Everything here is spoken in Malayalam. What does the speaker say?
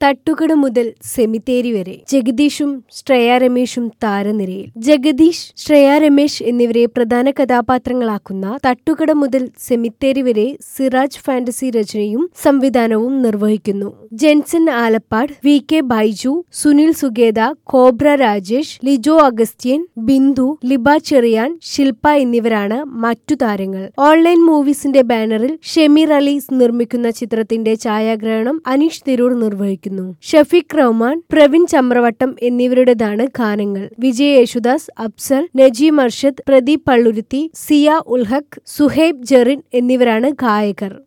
തട്ടുകട മുതൽ സെമിത്തേരി വരെ ജഗദീഷും ശ്രേയ രമേശും താരനിരയിൽ ജഗദീഷ് ശ്രേയ രമേശ് എന്നിവരെ പ്രധാന കഥാപാത്രങ്ങളാക്കുന്ന തട്ടുകട മുതൽ സെമിത്തേരി വരെ സിറാജ് ഫാന്റസി രചനയും സംവിധാനവും നിർവഹിക്കുന്നു Jenson Alappad V K Baiju Sunil Sugetha Cobra Rajesh Lijo Agasthyan Bindu Liba Cheriyan Shilpa എന്നിവരാണ് മറ്റു താരങ്ങൾ ഓൺലൈൻ മൂവീസിന്റെ ബാനറിൽ ഷെമീർ അലി നിർമ്മിക്കുന്ന ചിത്രത്തിന്റെ ഛായാഗ്രഹണം അനീഷ് തിരൂർ നിർവഹിക്കുന്നു ഷഫീഖ് റഹ്മാൻ പ്രവീൺ ചമ്രവട്ടം എന്നിവരുടേതാണ് ഗാനങ്ങൾ വിജയ് യേശുദാസ് അഫ്സൽ നജീം അർഷദ് പ്രദീപ് പള്ളുരുത്തി സിയ ഉൽഹക് സുഹൈബ് ജെറിൻ എന്നിവരാണ് ഗായകർ